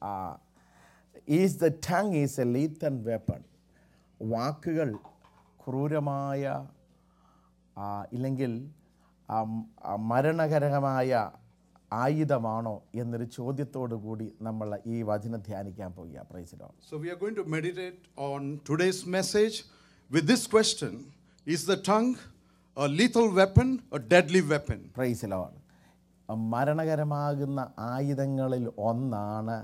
Is the tongue is a lethal weapon വാക്കുകൾ ക്രൂരമായ ആ, ഇല്ലെങ്കിൽ ആ, ആ, മരണകരമായ ആയുധമാണോ എന്നൊരു ചോദ്യത്തോടു കൂടി നമ്മൾ ഈ വചനം ധ്യാനിക്കാൻ പോകുക പ്രൈസിലോ So we are going to meditate on today's message with this question Is the tongue a lethal weapon, a deadly weapon? പ്രൈസിലോ മരണകരമാകുന്ന ആയുധങ്ങളിൽ ഒന്നാണ്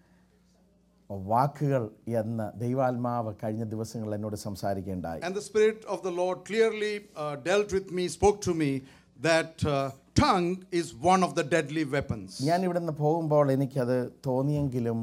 വാക്കുകൾ എന്ന് ദൈവാത്മാവ് കഴിഞ്ഞ ദിവസങ്ങളിൽ എന്നോട് സംസാരിക്കേണ്ടായി And the Spirit of the Lord clearly uh, dealt with me, spoke to me that uh, tongue is one of the deadly weapons. ഞാൻ ഇവിടെ നിന്ന് പോകുമ്പോൾ എനിക്കത് തോന്നിയെങ്കിലും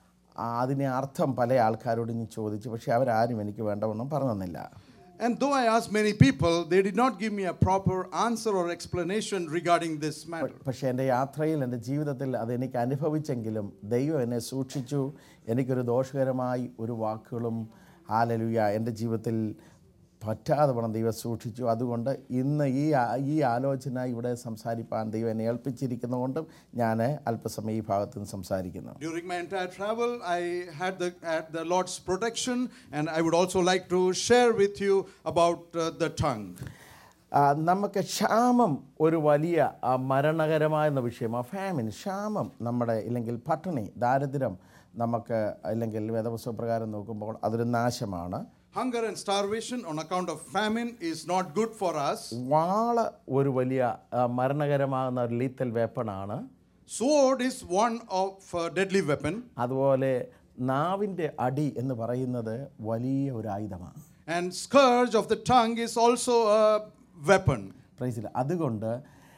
ആ, അതിനെ അർത്ഥം പല ആൾക്കാരോട് ഞാൻ ചോദിച്ചു പക്ഷേ അവരാരും എനിക്ക് വേണ്ടവണ്ണം പറഞ്ഞു തന്നില്ല And though I asked many people, they did not give me a proper answer or explanation regarding this matter. പക്ഷേ എൻ്റെ യാത്രയിൽ എൻ്റെ ജീവിതത്തിൽ അതെനിക്ക് അനുഭവിച്ചെങ്കിലും ദൈവം എന്നെ സൂക്ഷിച്ചു എനിക്കൊരു ദോഷകരമായി ഒരു വാക്കുകളും ആലലുയ എൻ്റെ ജീവിതത്തിൽ പറ്റാതെ പണം ദൈവം സൂക്ഷിച്ചു അതുകൊണ്ട് ഇന്ന് ഈ ആ- ഈ ആലോചന ഇവിടെ സംസാരിപ്പാൻ ദൈവം എന്നെ ഏൽപ്പിച്ചിരിക്കുന്നതുകൊണ്ടും ഞാൻ അല്പസമയം ഈ ഭാഗത്ത് നിന്ന് സംസാരിക്കുന്നു During my entire travel, I had the, had the Lord's protection, and I would also like to share with you about uh, the tongue. ആ, നമുക്ക് ക്ഷാമം ഒരു വലിയ ആ, മരണകരമായ വിഷയം ആ ഫാമിൻ ക്ഷാമം നമ്മുടെ ഇല്ലെങ്കിൽ പട്ടിണി ദാരിദ്ര്യം നമുക്ക് അല്ലെങ്കിൽ വേദപുസ്തകപ്രകാരം നോക്കുമ്പോൾ അതൊരു നാശമാണ് Hunger and starvation on account of famine is not good for us. വാള് ഒരു വലിയ ആ, മരണകരമാകുന്ന ഒരു ലീത്തൽ വെപ്പണാണ് Sword is one of a deadly weapon, അതുപോലെ നാവിൻ്റെ അടി എന്ന് പറയുന്നത് വലിയ ഒരു ആയുധമാണ് and scourge of the tongue is also a weapon. പ്രൈസില്ല അതുകൊണ്ട്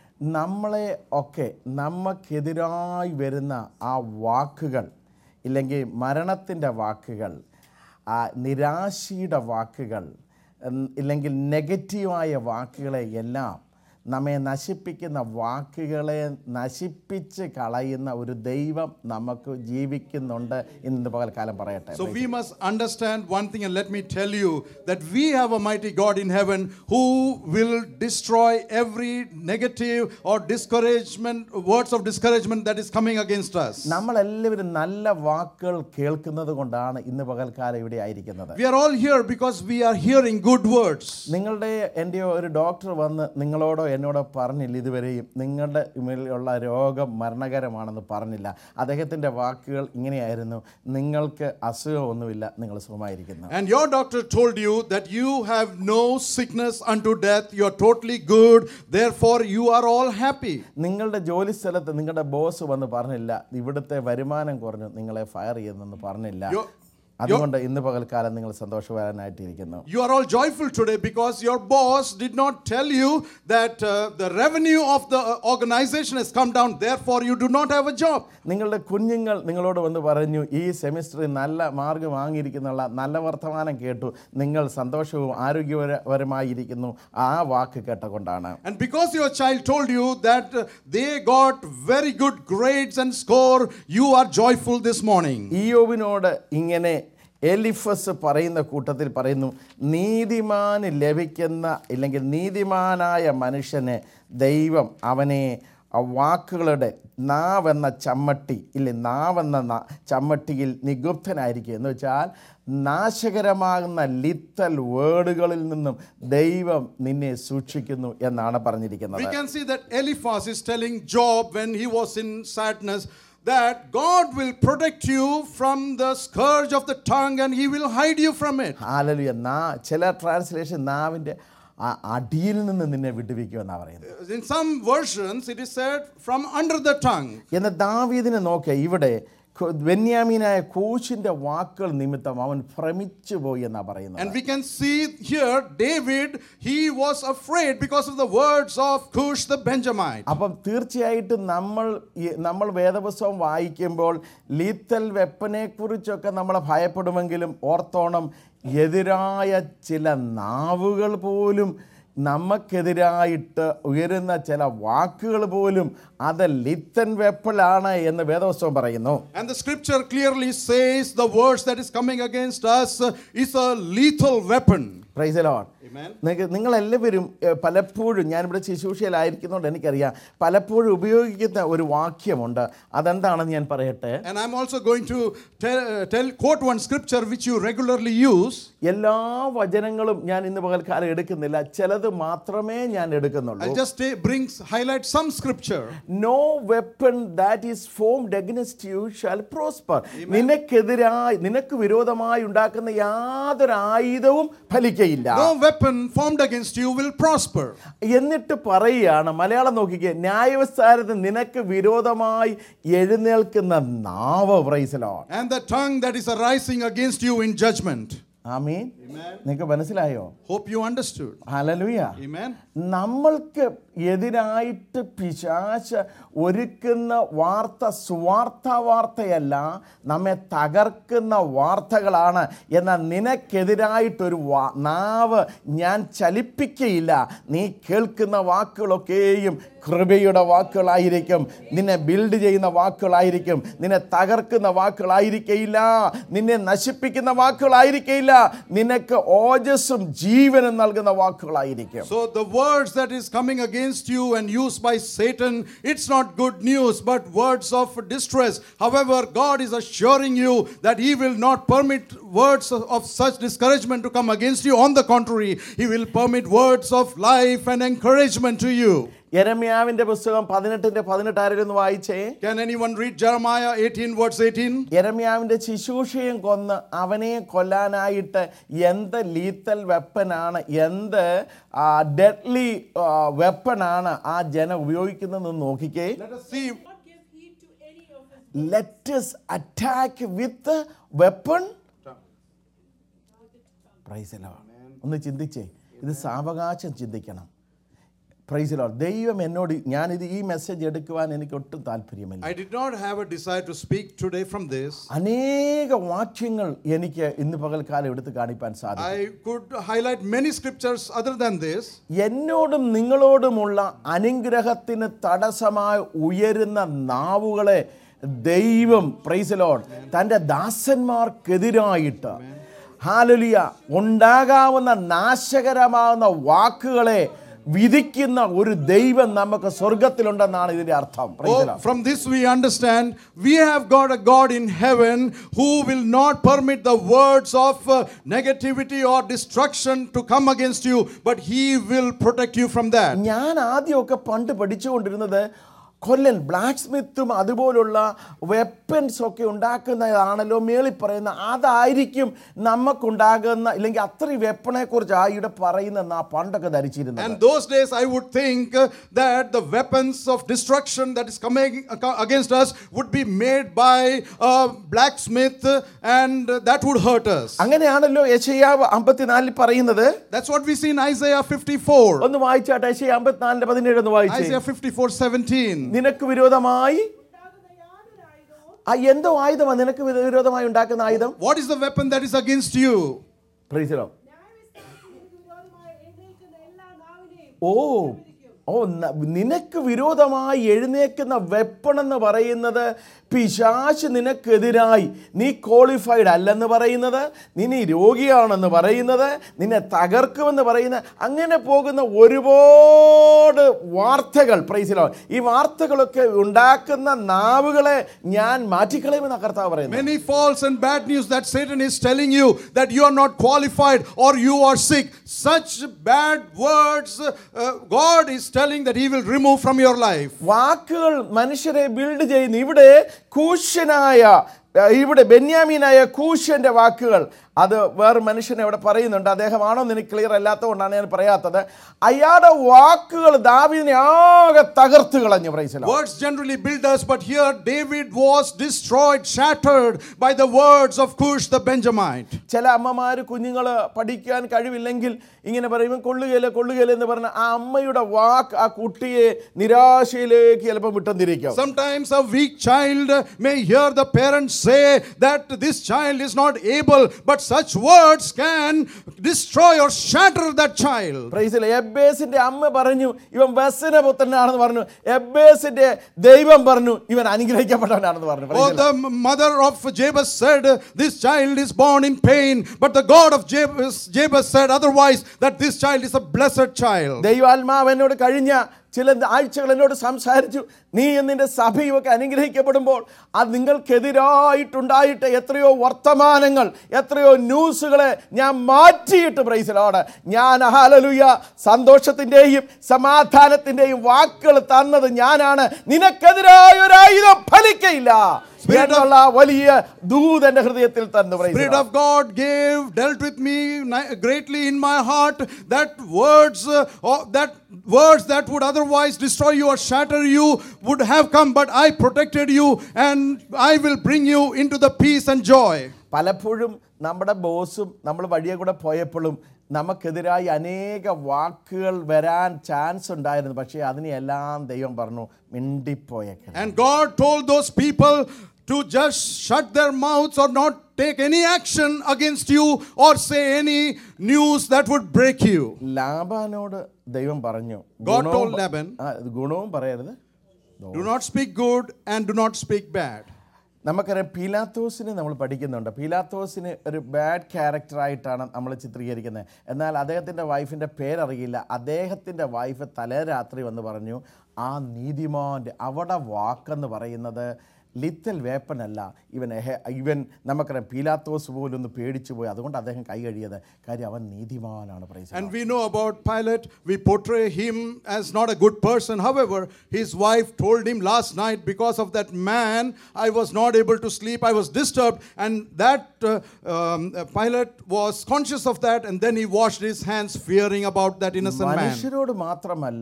നമ്മളെ ഒക്കെ നമുക്കെതിരായി വരുന്ന ആ വാക്കുകൾ ഇല്ലെങ്കിൽ മരണത്തിൻ്റെ വാക്കുകൾ ആ നിരാശയുടെ വാക്കുകൾ ഉം, ഇല്ലെങ്കിൽ നെഗറ്റീവായ വാക്കുകളെ എല്ലാം നമ്മെ നശിപ്പിക്കുന്ന വാക്കുകളെ നശിപ്പിച്ച് കളയുന്ന ഒരു ദൈവം നമുക്ക് ജീവിക്കുന്നുണ്ട് ഇന്ന് പകൽക്കാലം പറയട്ടെ So we must understand one thing, and let me tell you that we have a mighty God in heaven who will destroy every negative or discouragement, words of discouragement that is coming against us. നമ്മളെല്ലാവരും നല്ല വാക്കുകൾ കേൾക്കുന്നത് കൊണ്ടാണ് ഇന്ന് പകൽക്കാലം ഇവിടെ ആയിരിക്കുന്നത് We are all here because we are hearing good words. നിങ്ങളുടെ എൻ്റെ ഒരു ഡോക്ടർ വന്ന് നിങ്ങളോടോ എന്നോടോ പറഞ്ഞില്ല ഇതുവരെയും നിങ്ങളുടെ മേലുള്ള രോഗം മരണകരമാണെന്ന് പറഞ്ഞില്ല അദ്ദേഹത്തിൻ്റെ വാക്കുകൾ ഇങ്ങനെയായിരുന്നു നിങ്ങൾക്ക് അസുഖമൊന്നുമില്ല നിങ്ങൾ സുഖമായിരിക്കുന്നു And your doctor told you that you have no sickness unto death, you are totally good, therefore you are all happy. നിങ്ങളുടെ ജോലി സ്ഥലത്ത് നിങ്ങളുടെ ബോസ് വന്ന് പറഞ്ഞില്ല ഇവിടുത്തെ വരുമാനം കുറഞ്ഞു നിങ്ങളെ ഫയർ ചെയ്യുന്നെന്ന് പറഞ്ഞില്ല Your- അതുകൊണ്ട് ഇന്ന് പകൽക്കാലം നിങ്ങൾ സന്തോഷവാനായിട്ടിരിക്കുന്നു You are all joyful today because your boss did not tell you that uh, the revenue of the uh, organization has come down, therefore you do not have a job. നിങ്ങളുടെ കുഞ്ഞുങ്ങൾ നിങ്ങളോട് വന്ന് പറഞ്ഞു ഈ സെമിസ്റ്ററിൽ നല്ല മാർക്ക് വാങ്ങിയിരിക്കുന്നുള്ള നല്ല വർത്തമാനം കേട്ടു നിങ്ങൾ സന്തോഷവും ആരോഗ്യപരമായിരിക്കുന്നു ആ വാക്ക് കേട്ടുകൊണ്ടാണ് And because your child told you that uh, they got very good grades and score, you are joyful this morning. ഇയോബിനോട് ഇങ്ങനെ എലിഫസ് പറയുന്ന കൂട്ടത്തിൽ പറയുന്നു നീതിമാന് ലഭിക്കുന്ന ഇല്ലെങ്കിൽ നീതിമാനായ മനുഷ്യന് ദൈവം അവനെ ആ വാക്കുകളുടെ നാവെന്ന ചമ്മട്ടി ഇല്ലേ നാവെന്ന ന- ചമ്മട്ടിയിൽ നിഗുപ്തനായിരിക്കും എന്ന് വെച്ചാൽ നാശകരമാകുന്ന ലിത്തൽ വേർഡുകളിൽ നിന്നും ദൈവം നിന്നെ സൂക്ഷിക്കുന്നു എന്നാണ് പറഞ്ഞിരിക്കുന്നത് We can see that Eliphaz is telling Job when he was in sadness that God will protect you from the scourge of the tongue and he will hide you from it. ഹാലലുയ നാ ചില translation നാവിൻ്റെ ആ അടിയിൽ നിന്ന് നിന്നെ വിട്ടുവയ്ക്കുമെന്നാണ് പറയുന്നത് In some versions, it is said from under the tongue. എന്നാൽ ദാവീദിനെ നോക്കുക ഇവിടെ കു- ബെന്യാമീനായ കൂശിന്റെ വാക്കുകൾ നിമിത്തം അവൻ ഭ്രമിച്ചു പോയി എന്നാ പറയുന്നത് And we can see here David, he was afraid because of the words of Cush the Benjamite. അപ്പം തീർച്ചയായിട്ടും നമ്മൾ ഈ- നമ്മൾ വേദപുസ്തകം വായിക്കുമ്പോൾ ലീത്തൽ വെപ്പനെ കുറിച്ചൊക്കെ നമ്മൾ ഭയപ്പെടുമെങ്കിലും ഓർത്തോണം എതിരായ ചില നാവുകൾ പോലും നമുക്കെതിരായിട്ട് ഉയരുന്ന ചില വാക്കുകൾ പോലും അത് ലിത്തൻ വെപ്പലാണ് എന്ന് വേദപുസ്തകം പറയുന്നു And the scripture clearly says the words that is coming against us uh, is a lethal weapon. പ്രൈസലോൺ Amen. നിങ്ങൾക്ക് നിങ്ങളെല്ലാവരും ഏഹ്, പലപ്പോഴും ഞാനിവിടെ ശുശ്രൂഷയിലായിരിക്കുന്നതുകൊണ്ട് എനിക്കറിയാം പലപ്പോഴും ഉപയോഗിക്കുന്ന ഒരു വാക്യമുണ്ട് അതെന്താണെന്ന് ഞാൻ പറയട്ടെ And I'm also going to tell, uh, tell quote one scripture which you regularly use. എല്ലാ വചനങ്ങളും ഞാൻ ഇന്ന് പകൽക്കാലം എടുക്കുന്നില്ല ചിലത് മാത്രമേ ഞാൻ എടുക്കുന്നുള്ളൂ I'll just take, bring highlight some scripture. No weapon that is formed against you shall prosper നിനക്കെതിരായി നിനക്ക് വിരോധമായി ഉണ്ടാക്കുന്ന യാതൊരു ആയുധവും ഫലിക്കയില്ല No weapon formed against you will prosper. എന്നിട്ട് പറയുകയാണ് മലയാളം നോക്കിക്കേ ന്യായവസ്ഥാനത്ത് നിനക്ക് വിരോധമായി എഴുന്നേൽക്കുന്ന നാവ് പ്രൈസലോ And the tongue that is arising against you in judgment. ആമീൻ നിങ്ങൾക്ക് മനസ്സിലായോ Hope you understood. Hallelujah Amen. നമ്മൾക്ക് എതിരായിട്ട് പിശാശ ഒരുക്കുന്ന വാർത്ത സ്വാർത്ഥ വാർത്തയല്ല നമ്മെ തകർക്കുന്ന വാർത്തകളാണ് എന്നാൽ നിനക്കെതിരായിട്ടൊരു വാ നാവ് ഞാൻ ചലിപ്പിക്കയില്ല നീ കേൾക്കുന്ന വാക്കുകളൊക്കെയും കൃപയുടെ വാക്കുകളായിരിക്കും നിന്നെ ബിൽഡ് ചെയ്യുന്ന വാക്കുകളായിരിക്കും നിന്നെ തകർക്കുന്ന വാക്കുകളായിരിക്കയില്ല നിന്നെ നശിപ്പിക്കുന്ന വാക്കുകളായിരിക്കയില്ല നിനക്ക് ഓജസ്സും ജീവനും നൽകുന്ന വാക്കുകളായിരിക്കും So the words that is coming against you and used by Satan, it's not good news, but words of distress. However, God is assuring you that He will not permit words of, of such discouragement to come against you. On the contrary, He will permit words of life and encouragement to you. യരമ്യാവിന്റെ പുസ്തകം പതിനെട്ടിന്റെ പതിനെട്ട് ആരെങ്കിലും ഒന്ന് വായിച്ചേ Can anyone read Jeremiah 18, verse 18? യരമ്യാവിന്റെ ശിശൂഷയും കൊന്ന് അവനെ കൊല്ലാനായിട്ട് എന്ത് lethal വെപ്പനാണ് എന്ത് deadly വെപ്പനാണ് ആ ജനം ഉപയോഗിക്കുന്നതെന്ന് നോക്കിക്കേ Let us see. not give heed to any of his let's attack with weapon പ്രൈസലോ ഒന്ന് ചിന്തിച്ചേ ഇത് സാവകാശം ചിന്തിക്കണം പ്രൈസലോ ദൈവം എന്നോട് ഞാനിത് ഈ മെസ്സേജ് എടുക്കുവാൻ എനിക്ക് ഒട്ടും താല്പര്യമില്ല I did not have a desire to speak today from this. അനേക വാക്യങ്ങൾ എനിക്ക് ഇന്ന് പകൽക്കാലം എടുത്ത് കാണിപ്പാൻ സാധിക്കും I could highlight many scriptures other than this. എന്നോടും നിങ്ങളോടുമുള്ള അനുഗ്രഹത്തിന് തടസ്സമായി ഉയരുന്ന നാവുകളെ ദൈവം പ്രൈസലോൺ തൻ്റെ ദാസന്മാർക്കെതിരായിട്ട് ഹാലലിയ ഉണ്ടാകാവുന്ന നാശകരമാകുന്ന വാക്കുകളെ വിധിക്കുന്ന ഒരു ദൈവം നമുക്ക് സ്വർഗത്തിലുണ്ടെന്നാണ് ഇതിന്റെ അർത്ഥം Praise the Oh, Lord. from this we understand we have got a God in heaven who will not permit the words of uh, negativity or destruction to come against you, but He will protect you from that. ഞാൻ ആദ്യമൊക്കെ പണ്ട് പഠിച്ചുകൊണ്ടിരുന്നത് കൊല്ലൻ black സ്മിത്തും അതുപോലുള്ള weapons ഒക്കെ ഉണ്ടാക്കുന്നതാണല്ലോ മേളിൽ പറയുന്ന അതായിരിക്കും നമുക്കുണ്ടാകുന്ന ഇല്ലെങ്കിൽ അത്രയും വെപ്പണെ കുറിച്ച് ആ ഇവിടെ പറയുന്ന ആ പണ്ടൊക്കെ ധരിച്ചിരുന്നത് And those days, I would think uh, that the weapons of destruction that is coming ag- against us would be made by a blacksmith, uh, and uh, that would hurt us. അങ്ങനെയാണല്ലോ യശയാവ് അമ്പത്തിനാലിൽ പറയുന്നത് That's what we see in Isaiah 54. ഒന്ന് വായിച്ചാട്ടെ യശയ അമ്പത്തിനാലിന്റെ പതിനേഴ് ഒന്ന് വായിച്ചേ Isaiah 54 17. നിനക്ക് വിരോധമായി ഉണ്ടാകുന്ന യാതൊരു ആയുധവും ആ എന്തോ ആയുധമാണ് നിനക്ക് വിരോ- വിരോധമായി ഉണ്ടാക്കുന്ന ആയുധം What is the weapon that is against you? പ്രൈസിലോ ന്യായവിസ്താരത്തിന് വിരോധമായി എഴുന്നേൽക്കുന്ന എല്ലാ നാവിനെയും ഓ ഓ ന- നിനക്ക് വിരോധമായി എഴുന്നേക്കുന്ന വെപ്പണെന്ന് പറയുന്നത് പിശാശ് നിനക്കെതിരായി നീ ക്വാളിഫൈഡ് അല്ലെന്ന് പറയുന്നത് നീ രോഗിയാണെന്ന് പറയുന്നത് നിന്നെ തകർക്കുമെന്ന് പറയുന്ന അങ്ങനെ പോകുന്ന ഒരുപാട് വാർത്തകൾ പ്രൈസിലോ ഈ വാർത്തകളൊക്കെ ഉണ്ടാക്കുന്ന നാവുകളെ ഞാൻ മാറ്റിക്കളയുമെന്ന കർത്താവ് പറയുന്നത് Many false and bad news that Satan is telling you that you are not qualified or you are sick. Such bad words, uh, God is telling that He will remove from your life. വാക്കുകൾ മനുഷ്യരെ build ചെയ്യുന്നു ഇവിടെ കൂശനായ അഹ് ഇവിടെ ബെന്യാമീനായ കൂശന്റെ വാക്കുകൾ അത് വേറെ മനുഷ്യനെ ഇവിടെ പറയുന്നുണ്ട് അദ്ദേഹമാണോ എന്ന് എനിക്ക് ക്ലിയർ അല്ലാത്തതുകൊണ്ടാണ് ഞാൻ പറയാത്തത് അയാളുടെ വാക്കുകൾ ദാവീദിനെ ആകെ തകർത്ത് കളഞ്ഞു പ്രൈസലോ Words generally build us, but here David was destroyed, shattered by the words of Cush the Benjamite. ചില അമ്മമാർ കുഞ്ഞുങ്ങൾ പഠിക്കാൻ കഴിവില്ലെങ്കിൽ ഇങ്ങനെ പറയുമ്പോൾ കൊള്ളുകയില്ല കൊള്ളുകയില്ല എന്ന് പറഞ്ഞ ആ അമ്മയുടെ വാക്ക് ആ കുട്ടിയെ നിരാശയിലേക്ക് ചിലപ്പോൾ വിട്ടെന്നിരിക്കും Sometimes a weak child may hear the parents say that this child is not able, but such words can destroy or shatter that child. പ്രൈസിൽ എബേസിന്റെ അമ്മ പറഞ്ഞു ഇവൻ ബസ്സിന്റെ പുത്രനാണെന്ന് പറഞ്ഞു എബേസിന്റെ ദൈവം പറഞ്ഞു ഇവൻ അനുഗ്രഹിക്കപ്പെട്ടവനാണെന്ന് പറഞ്ഞു Oh, Praise the Lord. the mother of Jabez said, This child is born in pain. But the God of Jabez, Jabez said otherwise, that this child is a blessed child. ദൈവാത്മാവ് എന്നോട് കഴിഞ്ഞ ചില ആഴ്ചകൾ എന്നോട് സംസാരിച്ചു നീ നിന്റെ സഭയുമൊക്കെ അനുഗ്രഹിക്കപ്പെടുമ്പോൾ അത് നിങ്ങൾക്കെതിരായിട്ടുണ്ടായിട്ട് എത്രയോ വർത്തമാനങ്ങൾ എത്രയോ ന്യൂസുകളെ ഞാൻ മാറ്റിയിട്ട് പ്രൈസിലോട് ഞാൻ ഹാലലുയ സന്തോഷത്തിൻ്റെയും സമാധാനത്തിൻ്റെയും വാക്കുകൾ തന്നത് ഞാനാണ് നിനക്കെതിരായ ഒരു ആയുധം ഫലിക്കയില്ല എന്നുള്ള വലിയ ദൂത് എൻ്റെ ഹൃദയത്തിൽ തന്നു praise the Spirit Lord. of God gave, dealt with me ni- greatly in my heart that words, uh, or that words that would otherwise destroy you or shatter you would have come, but I protected you and I will bring you into the peace and joy. പലപ്പോഴും നമ്മുടെ ബോസും നമ്മൾ വഴിയെ കൂടെ പോയപ്പോഴും നമുക്കെതിരായി അനേക വാക്കുകൾ വരാൻ chance ഉണ്ടായിരുന്നു പക്ഷേ അതിനെല്ലാം ദൈവം പറഞ്ഞു മിണ്ടിപ്പോയേക്കണം And God told those people to just shut their mouths or not take any action against you or say any news that would break you. ലാബാനോട് ദൈവം പറഞ്ഞു God ഗുണവും told പ- Laban, ആ, ഗുണവും പറയരുത് Do not speak good and do not speak bad. നമുക്കറിയാം പീലാത്തോസിനെ നമ്മൾ പഠിക്കുന്നുണ്ട് പീലാത്തോസിന് ഒരു ബാഡ് ക്യാരക്ടറായിട്ടാണ് നമ്മൾ ചിത്രീകരിക്കുന്നത് എന്നാൽ അദ്ദേഹത്തിൻ്റെ വൈഫിൻ്റെ പേരറിയില്ല അദ്ദേഹത്തിൻ്റെ വൈഫ് തലേ രാത്രി വന്ന് പറഞ്ഞു ആ നീതിമാൻ്റെ അവിടെ വാക്കെന്ന് പറയുന്നത് ലിത്തൽ വേപ്പൻ അല്ല ഇവൻ എഹെ ഇവൻ നമുക്കറിയാം പീലാത്തോസ് പോലും ഒന്ന് പേടിച്ചു പോയി അതുകൊണ്ട് അദ്ദേഹം കൈ കഴിയത് കാര്യം അവൻ നീതിമാനാണ് praise And we know about Pilate, we portray him as not a good person. However, his wife told him last night, because of that man, I was not able to sleep, I was disturbed. And that uh, um, uh, Pilate was conscious of that, and then he washed his hands, fearing about that innocent man. മനുഷ്യരോട് മാത്രമല്ല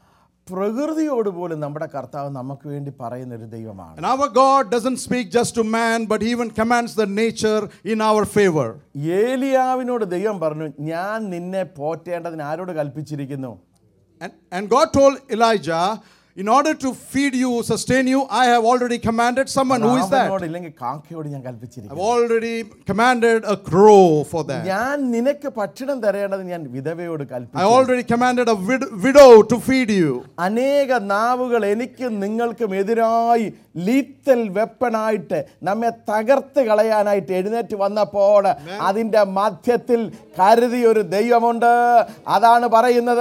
പ്രകൃതിയോട് പോലും നമ്മുടെ കർത്താവ് നമുക്ക് വേണ്ടി പറയുന്ന ഒരു ദൈവമാണ് And our God doesn't speak just to man, but he even commands the nature in our favor. ഏലിയാവിനോട് ദൈവം പറഞ്ഞു ഞാൻ നിന്നെ പോറ്റേണ്ടതിന് ആരോട് കൽപ്പിച്ചിരിക്കുന്നു And, and God told Elijah, in order to feed you, sustain you, I have already commanded someone. Who is that? അവനോട് ഇല്ലെങ്കിൽ കാക്കയോട് ഞാൻ കൽപ്പിച്ചിരിക്കുന്നു I've already commanded a crow for that. ഞാൻ നിനക്ക് ഭക്ഷണം തരേണ്ടത് ഞാൻ വിധവയോട് I കൽപ്പിച്ചു already commanded a vid- widow to feed you. അനേക നാവുകൾ എനിക്കും നിങ്ങൾക്കും എതിരായി ലീത്തൽ വെപ്പണായിട്ട് നമ്മെ തകർത്ത് കളയാനായിട്ട് എഴുന്നേറ്റ് വന്നപ്പോൾ അതിൻ്റെ മധ്യത്തിൽ കരുതി ഒരു ദൈവമുണ്ട് അതാണ് പറയുന്നത്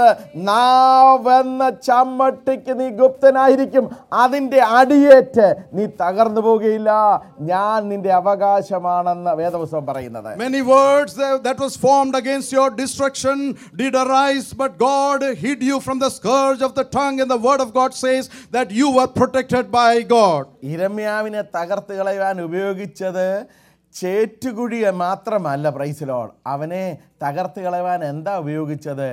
നാവെന്ന ചമ്മട്ടിക്ക് നീ ഗുപ്തനായിരിക്കും അതിൻ്റെ അടിയേറ്റ് നീ തകർന്നു പോകുകയില്ല ഞാൻ നിന്റെ അവകാശമാണെന്ന് വേദപുസ്തകം പറയുന്നത് Many words that, that was formed against your destruction did arise, but God hid you from the scourge of the tongue, and the word of God says that you were protected by God. ഇരമ്യാവിനെ തകർത്ത് കളയാൻ ഉപയോഗിച്ചത് ചേറ്റുകുഴിയെ മാത്രമല്ല പ്രൈസിലോൾ അവനെ തകർത്ത് കളയാൻ എന്താ ഉപയോഗിച്ചത്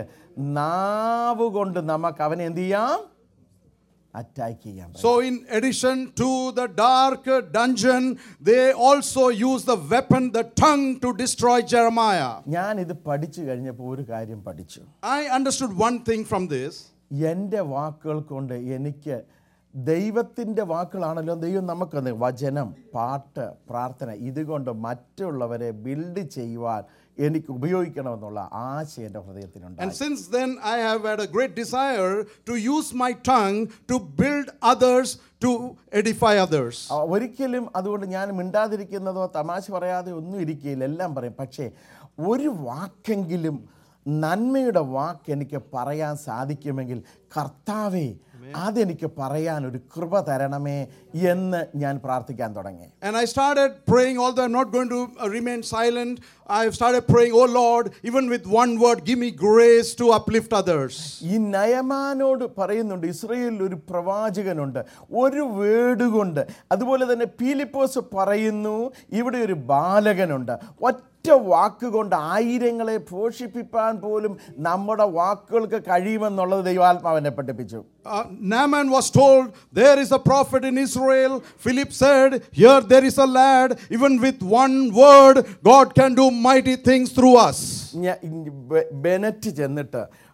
നാവ് കൊണ്ട് നമുക്ക് അവനെ എന്ത് ചെയ്യാം അറ്റാക്ക് ചെയ്യാം So, in addition to the dark dungeon, they also used the weapon, the tongue, to destroy Jeremiah. ഞാൻ ഇത് പഠിച്ചു കഴിഞ്ഞപ്പോൾ ഒരു കാര്യം പഠിച്ചു I understood one thing from this. എൻ്റെ വാക്കുകൾ കൊണ്ട് എനിക്ക് ദൈവത്തിൻ്റെ വാക്കുകളാണല്ലോ ദൈവം നമുക്ക് തന്നത്. വചനം പാട്ട് പ്രാർത്ഥന ഇതുകൊണ്ട് മറ്റുള്ളവരെ ബിൽഡ് ചെയ്യുവാൻ എനിക്ക് ഉപയോഗിക്കണമെന്നുള്ള ആശ എൻ്റെ ഹൃദയത്തിനുണ്ട് And since then, I have had a great desire to use my tongue to build others, to edify others. ആ, ഒരിക്കലും അതുകൊണ്ട് ഞാൻ മിണ്ടാതിരിക്കുന്നതോ തമാശ പറയാതെ ഒന്നും ഇരിക്കുകയില്ല എല്ലാം പറയും പക്ഷേ ഒരു വാക്കെങ്കിലും നന്മയുടെ വാക്ക് എനിക്ക് പറയാൻ സാധിക്കുമെങ്കിൽ കർത്താവേ അതെനിക്ക് പറയാൻ ഒരു കൃപ തരണമേ എന്ന് ഞാൻ പ്രാർത്ഥിക്കാൻ തുടങ്ങി And I started praying, although I'm not going to uh, remain silent. I've started praying, Oh Lord, even with one word, give me grace to uplift others. ഈ നയമാനോട് പറയുന്നുണ്ട് ഇസ്രയേലിൽ ഒരു പ്രവാചകനുണ്ട് ഒരു വേട് കൊണ്ട് അതുപോലെ തന്നെ പീലിപ്പോസ് പറയുന്നു ഇവിടെ ഒരു ബാലകനുണ്ട് ഒറ്റ വാക്കുകൊണ്ട് ആയിരങ്ങളെ പോഷിപ്പിക്കാൻ പോലും നമ്മുടെ വാക്കുകൾക്ക് കഴിയുമെന്നുള്ളത് ദൈവാത്മാവിനെ പഠിപ്പിച്ചു Uh, Naaman was told, There is a prophet in Israel. Philip said, Here there is a lad. Even with one word, God can do mighty things through us. ഞ- ബെ- ബെനറ്റ് ചെന്നിട്ട്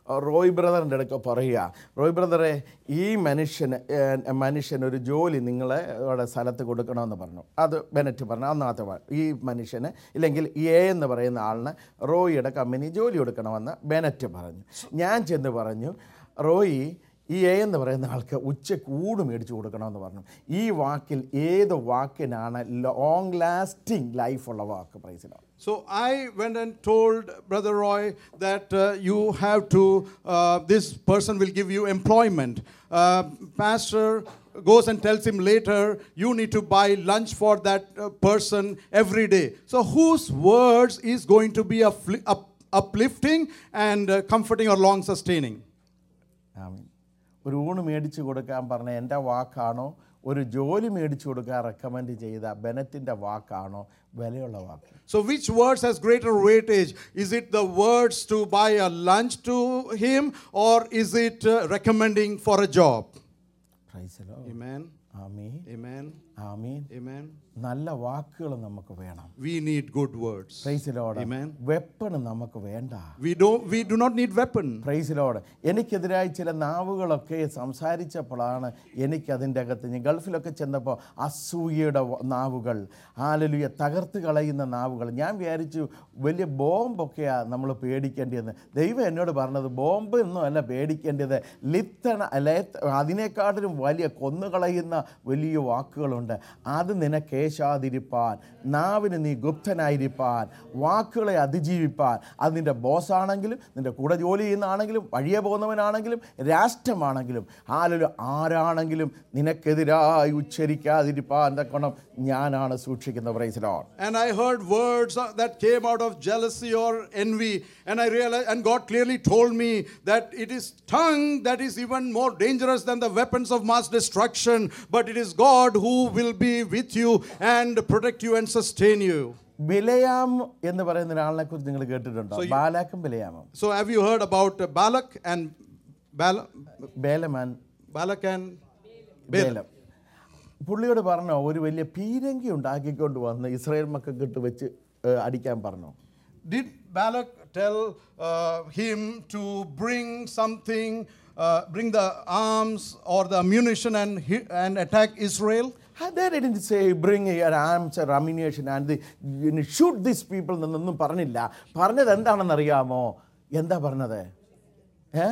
റോയ് ബ്രദറിൻ്റെ അടുക്ക പറയുക റോയ് ബ്രദറെ ഈ മനുഷ്യന് ഏഹ്, മനുഷ്യന് ഒരു ജോലി നിങ്ങളെ അവിടെ സ്ഥലത്ത് കൊടുക്കണമെന്ന് പറഞ്ഞു അത് ബെനറ്റ് പറഞ്ഞു അന്നാത്ത വാ- ഈ മനുഷ്യന് ഇല്ലെങ്കിൽ എ എന്ന് പറയുന്ന ആളിന് റോയിയുടെ കമ്പനി ജോലി കൊടുക്കണമെന്ന് ബെനറ്റ് പറഞ്ഞു ഞാൻ ചെന്ന് പറഞ്ഞു റോയി ഈ എ എന്ന് പറയുന്ന ആൾക്ക് ഉച്ചയ്ക്ക് ഊട് മേടിച്ച് കൊടുക്കണമെന്ന് പറഞ്ഞു ഈ വാക്കിൽ ഏത് വാക്കിനാണ് ലോങ് ലാസ്റ്റിംഗ് ലൈഫുള്ള വാക്ക് പ്രൈസിലാണ് So I went and told Brother Roy that uh, you have to, uh, this person will give you employment. Uh, pastor goes and tells him later, you need to buy lunch for that uh, person every day. So whose words is going to be affli- up- uplifting and uh, comforting or long sustaining? ആമീൻ ഒരു ഊണ് മേടിച്ച് കൊടുക്കാൻ പറഞ്ഞ എൻ്റെ വാക്കാണോ ഒരു ജോലി മേടിച്ച് കൊടുക്കാൻ റെക്കമെൻഡ് ചെയ്ത ബെനറ്റിൻ്റെ വാക്കാണോ വിലയുള്ള വാക്ക് So, which words has greater weightage? Is it the words to buy a lunch to him, or is it uh, recommending for a job? Praise the Lord Amen. Amin Amen. Amin Amen. നല്ല വാക്കുകൾ നമുക്ക് വേണം We need good words. പ്രൈസിലോട് Amen. വെപ്പണ് നമുക്ക് വേണ്ട We don't. We do not need weapon. പ്രൈസിലോട് എനിക്കെതിരായി ചില നാവുകളൊക്കെ സംസാരിച്ചപ്പോഴാണ് എനിക്കതിൻ്റെ അകത്ത് ഞാൻ ഗൾഫിലൊക്കെ ചെന്നപ്പോൾ അസൂയയുടെ വ- നാവുകൾ ആലലുയ തകർത്ത് കളയുന്ന നാവുകൾ ഞാൻ വിചാരിച്ചു വലിയ ബോംബൊക്കെയാണ് നമ്മൾ പേടിക്കേണ്ടതെന്ന് ദൈവം എന്നോട് പറഞ്ഞത് ബോംബ് ഒന്നും അല്ല പേടിക്കേണ്ടത് ലിത്തണ അല്ലെ അതിനേക്കാട്ടിലും വലിയ കൊന്നുകളയുന്ന വലിയ വാക്കുകളുണ്ട് അത് നിനക്കേശാതിരിപ്പാൻ നാവിന് നീ ഗുപ്തനായിരിപ്പാൻ വാക്കുകളെ അതിജീവിപ്പാൻ അത് നിൻ്റെ ബോസാണെങ്കിലും നിൻ്റെ കൂടെ ജോലി ചെയ്യുന്നതാണെങ്കിലും വഴിയെ പോകുന്നവനാണെങ്കിലും രാഷ്ട്രമാണെങ്കിലും ആലൊരു ആരാണെങ്കിലും നിനക്കെതിരായി ഉച്ചരിക്കാതിരിപ്പാൻ തക്കണം ഞാനാണ് സൂക്ഷിക്കുന്ന പ്രൈസിലോൺ And I heard words uh, that came out of jealousy or envy, and I realized, and God clearly told me that it is tongue that is even more dangerous than the weapons of mass destruction. But it is God who will be with you and protect you and sustain you. ബിലയാം എന്ന് പറയുന്ന ഒരാളിനെ കുറിച്ച് നിങ്ങൾ കേട്ടിട്ടുണ്ടോ ബാലാക്കും ബിലയാമും So, have you heard about uh, Balak and Bal- ബേലമാൻ Balak and Balaam? Belum പുള്ളിയോട് പറഞ്ഞോ ഒരു വലിയ പീരങ്കി ഉണ്ടാക്കിക്കൊണ്ട് വന്ന് ഇസ്രായേൽ മക്കൾക്ക് ഇട്ട് വെച്ച് ഏഹ്, അടിക്കാൻ പറഞ്ഞോ Did Balak tell uh, him to bring something, uh, bring the arms or the ammunition and, hi- and attack Israel? They didn't say bring your arms or ammunition and the, you know, shoot these people എന്നൊന്നും പറഞ്ഞില്ല പറഞ്ഞത് എന്താണെന്ന് അറിയാമോ എന്താ പറഞ്ഞത് ഏ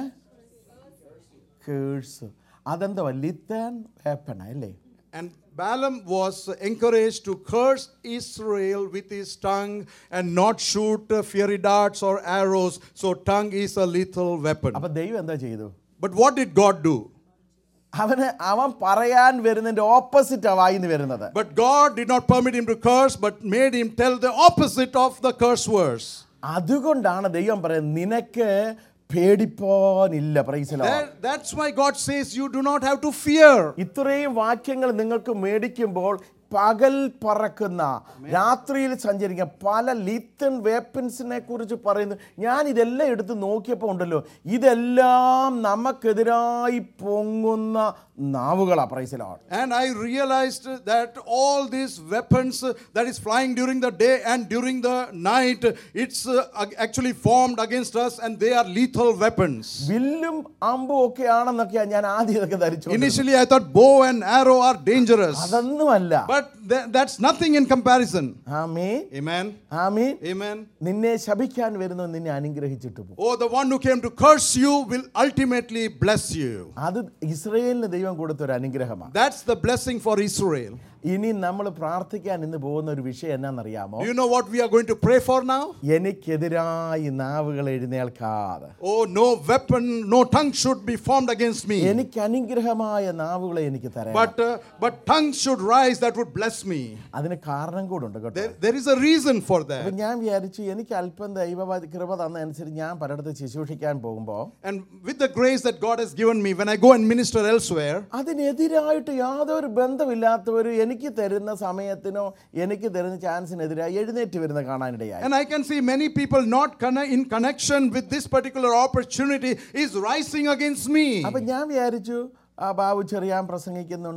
curse അതെന്താ ലിത്താൻ വേപ്പണ അല്ലേ And Balaam was encouraged to curse Israel with his tongue and not shoot uh, fiery darts or arrows. So, tongue is a lethal weapon. അപ്പൊ ദൈവം എന്താ ചെയ്തു But what did God do? അവന് അവൻ പറയാൻ വരുന്നതിന്റെ ഓപ്പോസിറ്റാ വായിന്ന് വരുന്നത് But God did not permit him to curse, but made him tell the opposite of the curse words. അതുകൊണ്ടാണ് ദൈവം പറയുന്നത് നിനക്ക് പേടിപ്പോനില്ല പ്രൈസലോ That- that's why God says you do not have to fear. ഇത്രയും വാക്യങ്ങൾ നിങ്ങൾക്ക് മേടിക്കുമ്പോൾ പകൽ പറക്കുന്ന രാത്രിയിൽ സഞ്ചരിക്കുന്ന പല ലിത്തൺ വേപ്പൻസിനെ കുറിച്ച് പറയുന്നു ഞാൻ ഇതെല്ലാം എടുത്ത് നോക്കിയപ്പോൾ ഉണ്ടല്ലോ ഇതെല്ലാം നമുക്കെതിരായി പൊങ്ങുന്ന നാവുകളാ പ്രൈസിലാണ് And I realized that all these weapons uh, that is flying during the day and during the night, it's uh, ag- actually formed against us and they are lethal weapons. വില്ലും അമ്പും ഒക്കെ ആണെന്നൊക്കെയാണ് ഞാൻ ആദ്യം ഇതൊക്കെ ധരിച്ചു Initially, I thought bow and arrow are dangerous, അതൊന്നുമല്ല but th- that's nothing in comparison. Amin Amen. Amin Amen. നിന്നെ ശപിക്കാൻ വരുന്നു നിന്നെ അനുഗ്രഹിച്ചിട്ട് പോകും Oh, the one who came to curse you will ultimately bless you. അത് ഇസ്രയേലിന് ദൈവം കൊടുത്ത ഒരു അനുഗ്രഹമാണ് That's the blessing for Israel. ഇനി നമ്മൾ പ്രാർത്ഥിക്കാൻ ഇന്ന് പോകുന്ന ഒരു വിഷയം എന്നാണെന്നറിയാമോ Do you know what we are going to pray for now? എനിക്കെതിരായി നാവുകൾ എഴുന്നേൽക്കാതെ Oh, no weapon, no tongue should be formed against me. എനിക്ക് അനുഗ്രഹമായ നാവുകളെ എനിക്ക് തരാം But, uh, but tongues should rise that would bless me. അതിന് കാരണം കൂടുണ്ട് കേട്ടോ There, there is a reason for അപ്പൊ that. ഞാൻ വിചാരിച്ചു എനിക്ക് അല്പം ദൈവ കൃപ തന്നതനുസരിച്ച് ഞാൻ പലയിടത്ത് ശുശ്രൂഷിക്കാൻ പോകുമ്പോൾ And with the grace that God has given me, when I go and minister elsewhere, അതിനെതിരായിട്ട് യാതൊരു ബന്ധമില്ലാത്തവർ എനിക്ക് തരുന്ന സമയത്തിനോ എനിക്ക് തരുന്ന ചാൻസിനെതിരായി എഴുന്നേറ്റ് വരുന്ന കാണാനിടയായി and I can see many people not conne- in connection with this particular opportunity is rising against me. അപ്പം ഞാൻ വിചാരിച്ചു ആ ബാബു ചെറിയാൻ പ്രസംഗിക്കുന്നുണ്ട്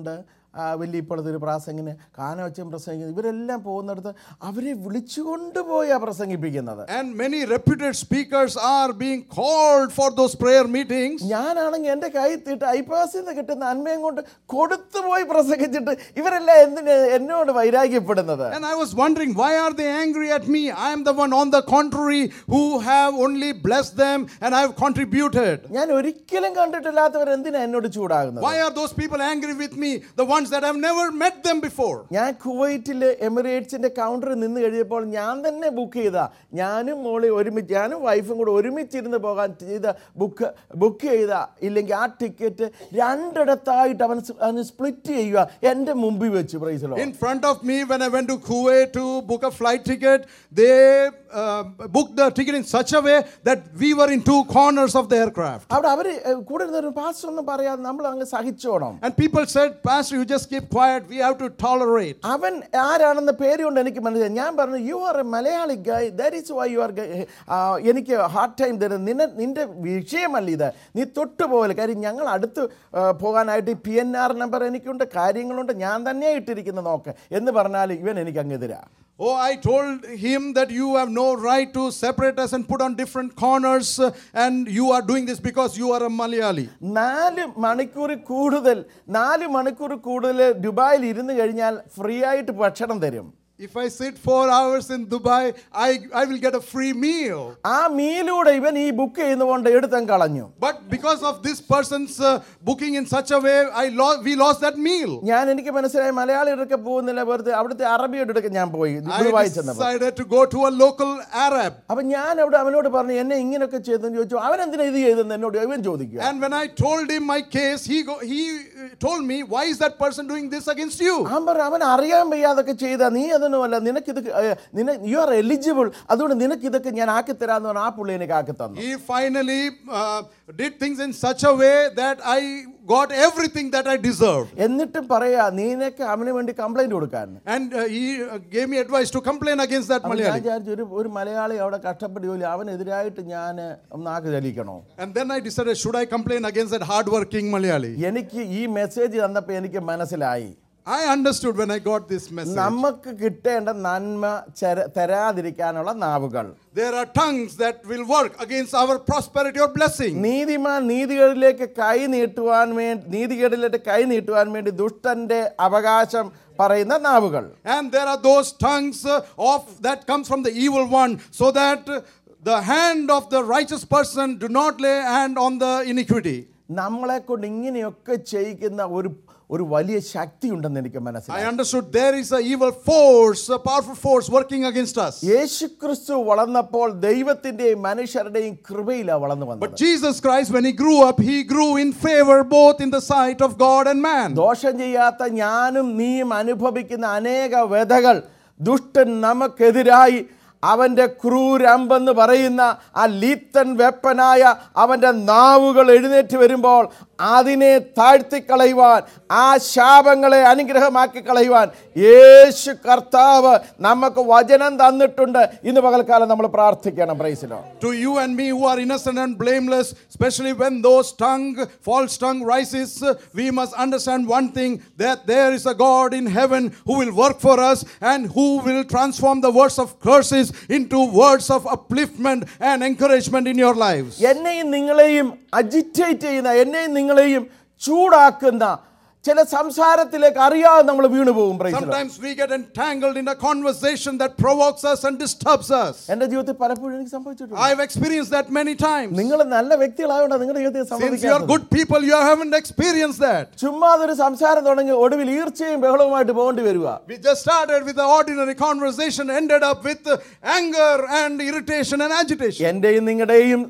ആ, വലിയ ഇപ്പോഴത്തെ ഒരു പ്രാസംഗിന് കാനവച്ചൻ പ്രസംഗിക്കുന്നത് ഇവരെല്ലാം പോകുന്നിടത്ത് അവരെ വിളിച്ചുകൊണ്ട് പോയാ പ്രസംഗിപ്പിക്കുന്നത് And many reputed speakers are being called for those prayer meetings. ഞാനാണെങ്കിൽ എൻ്റെ കൈ തീട്ട് ഐപാസിൽ നിന്ന് കിട്ടുന്ന നന്മയും കൊണ്ട് കൊടുത്തു പോയി പ്രസംഗിച്ചിട്ട് ഇവരെല്ലാം എന്തിന് എന്നോട് വൈരാഗ്യപ്പെടുന്നത് And I was wondering, why are they angry at me? I am the one, on the contrary, who have only blessed them and I have contributed. ഞാൻ ഒരിക്കലും കണ്ടിട്ടില്ലാത്തവർ എന്തിനാ എന്നോട് ചൂടാകുന്നത് Why are those people angry with me? The ones that have never met them before. ഞാൻ കുവൈറ്റിൽ എമിറേറ്റ്സിന്റെ കൗണ്ടറിൽ നിന്ന് കഴിയപ്പോൾ ഞാൻ തന്നെ ബുക്ക് ചെയ്ത ഞാനും മോളി ഒരുമിച്ച് ഞാനും വൈഫും കൂടെ ഒരുമിച്ചിരുന്ന് പോകാൻ ചെയ്ത ബുക്ക് ബുക്ക് ചെയ്ത ഇല്ലെങ്കിൽ ആ ടിക്കറ്റ് രണ്ടിടത്തായിട്ട് അവൻ സ് അവന് സ്പ്ലിറ്റ് ചെയ്യുക എൻ്റെ മുമ്പിൽ വെച്ച് പ്രൈസലോ In front of me, when I went to Kuwait to book a flight ticket, they uh, booked the ticket in such a way that we were in two corners of the aircraft. അവിടെ അവർ കൂടെ ഇരുന്നൊരു pass ഒന്നും പറയാതെ നമ്മൾ അങ്ങ് സഹിച്ചോണം And people said, Pastor, you just keep quiet. We have to tolerate. അവൻ ആരാണെന്ന പേര് കൊണ്ട് എനിക്ക് മനസ്സിലായി ഞാൻ പറഞ്ഞു you are a Malayali guy that is why you are എനിക്ക് ഹാർഡ് ടൈം തരുന്നത് നിന്നെ നിന്റെ വിഷയമല്ല ഇത് നീ തൊട്ടുപോലെ കാര്യം ഞങ്ങൾ അടുത്ത് ആ, പോകാനായിട്ട് പി എൻ ആർ നമ്പർ എനിക്കുണ്ട് കാര്യങ്ങളുണ്ട് ഞാൻ തന്നെ ഇട്ടിരിക്കുന്ന നോക്ക് എന്ന് പറഞ്ഞാൽ ഇവൻ എനിക്ക് അങ്ങെതിരാ Oh, I told him that you have no right to separate us and put on different corners, uh, and you are doing this because you are a Malayali. നാല് മണിക്കൂർ കൂടുതൽ നാല് മണിക്കൂർ കൂടുതൽ ദുബായിൽ ഇരുന്ന് കഴിഞ്ഞാൽ ഫ്രീ ആയിട്ട് ഭക്ഷണം തരും If I sit four hours in Dubai, I, I will get a free meal. ആ മീലൂടെ ഇവൻ ഈ ബുക്ക് ചെയ്യുന്നതുകൊണ്ട് എടുത്തം കളഞ്ഞു But because of this person's uh, booking in such a way, I lo- we lost that meal. ഞാൻ എനിക്ക് മനസ്സിലായി മലയാളികളൊക്കെ പോകുന്നില്ല വെറുതെ അവിടുത്തെ അറബിയോട് എടുക്കാൻ ഞാൻ പോയി I ദുബായി ചെന്നപ്പോൾ decided to go to a local Arab. അപ്പൊ ഞാൻ അവിടെ അവനോട് പറഞ്ഞു എന്നെ ഇങ്ങനെയൊക്കെ ചെയ്തെന്ന് ചോദിച്ചു അവൻ എന്തിനാ ഇത് ചെയ്തെന്ന് എന്നോട് ഇവൻ ചോദിക്കുക And when I told him my case, he, go, he uh, told me, Why is that person doing this against you? അവൻ പറഞ്ഞു അവൻ അറിയാൻ വയ്യാതൊക്കെ ചെയ്താ നീ അതൊന്നുമല്ല നിനക്കിത് ഏ, നിന യു ആർ എലിജിബിൾ അതുകൊണ്ട് നിനക്കിതൊക്കെ ഞാൻ ആക്കി തരാന്ന് പറഞ്ഞ ആ പുള്ളി എനിക്ക് ആക്കി തന്നു He finally uh, did things in such a way that I got everything that I deserved. എന്നിട്ടും പറയാ നീനൊക്കെ അവന് വേണ്ടി കംപ്ലൈന്റ് കൊടുക്കാൻ And uh, he uh, gave me advice to complain against that അപ്പൊ ഞാൻ Malayali. വിചാരിച്ചു ഒരു ഒരു മലയാളി അവിടെ കഷ്ടപ്പെട്ട് ജോലി അവനെതിരായിട്ട് ഞാൻ നാക്ക് ചലിക്കണോ And then I decided, should I complain against that hardworking Malayali? എനിക്ക് ഈ മെസ്സേജ് തന്നപ്പോൾ എനിക്ക് മനസ്സിലായി I understood when I got this message. നമുക്ക് കിട്ടേണ്ട നന്മ ചര- തരാതിരിക്കാനുള്ള നാവുകൾ There are tongues that will work against our prosperity or blessing. നീതിമാൻ നീതികളിലേക്ക് കൈ നീട്ടുവാൻ വേണ്ടി നീതികേടിലേക്ക് കൈ നീട്ടുവാൻ വേണ്ടി ദുഷ്ടന്റെ അവകാശം പറയുന്ന നാവുകൾ And there are those tongues uh, of that comes from the evil one, so that uh, the hand of the righteous person do not lay hand on the iniquity. നമ്മളെ കൊണ്ട് ഇങ്ങനെയൊക്കെ ചെയ്യിക്കുന്ന ഒരു ഒരു വലിയ ശക്തി ഉണ്ടെന്ന് എനിക്ക് I മനസ്സിലായി understood there is a evil force, a powerful force working against us. യേശുക്രിസ്തു വളർന്നപ്പോൾ ദൈവത്തിന്റെയും മനുഷ്യരുടെയും കൃപയിലാണ് വളർന്നു But വന്നത് Jesus Christ, when he grew up, he grew in favor both in the sight of God and man. ദോഷം ചെയ്യാത്ത ഞാനും നീയും അനുഭവിക്കുന്ന അനേക വ്യതകൾ ദുഷ്ടൻ നമുക്കെതിരായി അവൻ്റെ ക്രൂരമ്പെന്ന് പറയുന്ന ആ ലീത്തൻ വെപ്പനായ അവൻ്റെ നാവുകൾ എഴുന്നേറ്റ് വരുമ്പോൾ അതിനെ താഴ്ത്തിക്കളയുവാൻ ആ ശാപങ്ങളെ അനുഗ്രഹമാക്കി കളയുവാൻ യേശു കർത്താവ് നമുക്ക് വചനം തന്നിട്ടുണ്ട് ഇന്ന് പകൽക്കാലം നമ്മൾ പ്രാർത്ഥിക്കണം പ്രൈസിലോ To you and me who are innocent and blameless, especially when those tongue, false tongue rises, uh, we must understand one thing that there is a God in heaven who will work for us and who will transform the words of curses into words of upliftment and encouragement in your lives. എന്നെയും നിങ്ങളെയും agitate ചെയ്യുന്ന എന്നെയും നിങ്ങളെയും ചൂടാക്കുന്ന ചില സംസാരത്തിലേക്ക് അറിയാതെ നമ്മൾ വീണു പോകും praise Lord. Sometimes we get entangled in a conversation that provokes us and disturbs us. എൻ്റെ ജീവിതത്തിൽ പലപ്പോഴും എനിക്ക് സംഭവിച്ചിട്ടുണ്ട് I've experienced that many times. നിങ്ങൾ നല്ല വ്യക്തികളായതുകൊണ്ട് നിങ്ങളുടെ ജീവിതത്തിൽ Since you are സംഭവിക്കാത്തത്. good people, you haven't experienced that. ചുമ്മാ അതൊരു സംസാരം തുടങ്ങി ഒടുവിൽ ഈർച്ചയും ബഹളവുമായിട്ട് പോകേണ്ടി വരിക We just started with the ordinary conversation, ended up with uh, anger and irritation and agitation. എന്റെയും നിങ്ങളുടെയും